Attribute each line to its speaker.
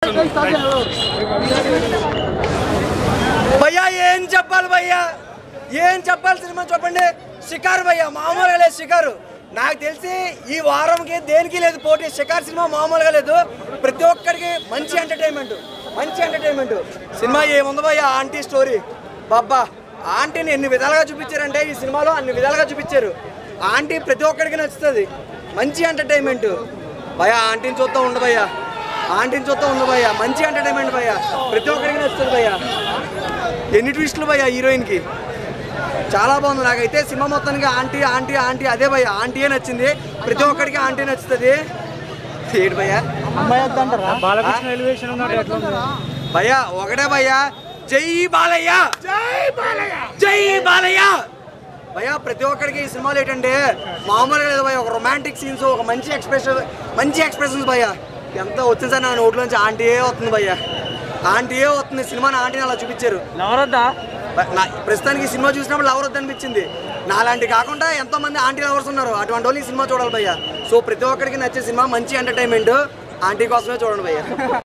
Speaker 1: భయ్యా ఏం చెప్పాలి భయ్యా ఏం చెప్పాలి సినిమా చెప్పండి షికారు భయ్యా మామూలుగా లేదు షికారు నాకు తెలిసి ఈ వారంకి దేనికి లేదు పోటీ షికార్ సినిమా మామూలుగా లేదు ప్రతి ఒక్కరికి మంచి ఎంటర్టైన్మెంట్ మంచి ఎంటర్టైన్మెంట్ సినిమా ఏముంది భయ్యా ఆంటీ స్టోరీ బాబ్బా ఆంటీని ఎన్ని విధాలుగా చూపించారంటే ఈ సినిమాలో అన్ని విధాలుగా చూపించారు ఆంటీ ప్రతి ఒక్కరికి నచ్చుతుంది మంచి ఎంటర్టైన్మెంట్ భయ్యా ఆంటీని చూస్తూ ఉండు భయ్యా ఆంటీని చూస్తూ ఉండు భయ్యా మంచి ఎంటర్టైన్మెంట్ భయ్యా ప్రతి ఒక్కరికి నచ్చుతుంది భయ్యా ఎన్ని ట్విస్టులు భయ్యా హీరోయిన్కి చాలా బాగుంది నాకైతే సినిమా మొత్తానికి ఆంటీ ఆంటీ ఆంటీ అదే భయ్య ఆంటీయే నచ్చింది ప్రతి ఒక్కరికి ఆంటీ నచ్చుతుంది ఏంటి భయ్యా
Speaker 2: బాలకృష్ణ ఎలివేషన్ ఉన్నాడు ఎట్లా ఉంది?
Speaker 1: భయ్య ఒకటే భయ్య జై బాలయ్య జై బాలయ్య జై బాలయ్య భయ్య ప్రతి ఒక్కరికి ఈ సినిమాలు ఏంటంటే మామూలుగా లేదు భయ్య ఒక రొమాంటిక్ సీన్స్ ఒక మంచి ఎక్స్ప్రెషన్ మంచి ఎక్స్ప్రెషన్స్ భయ్య ఎంత వచ్చింది సార్ నా నోట్లోంచి ఆంటీయే వస్తుంది భయ్య ఆంటీయే వస్తుంది సినిమాని ఆంటీని అలా చూపించారు
Speaker 2: నవరద్దా
Speaker 1: బ- నా ప్రస్తుతానికి ఈ సినిమా చూసినప్పుడు లవర్ వద్దు అనిపించింది నాలాంటి కాకుండా ఎంతో మంది ఆంటీ లవర్స్ ఉన్నారు అటువంటి వాళ్ళు ఈ సినిమా చూడాలి భయ్య సో ప్రతి ఒక్కరికి నచ్చే సినిమా మంచి ఎంటర్టైన్మెంట్ ఆంటీ కోసమే చూడండి భయ్య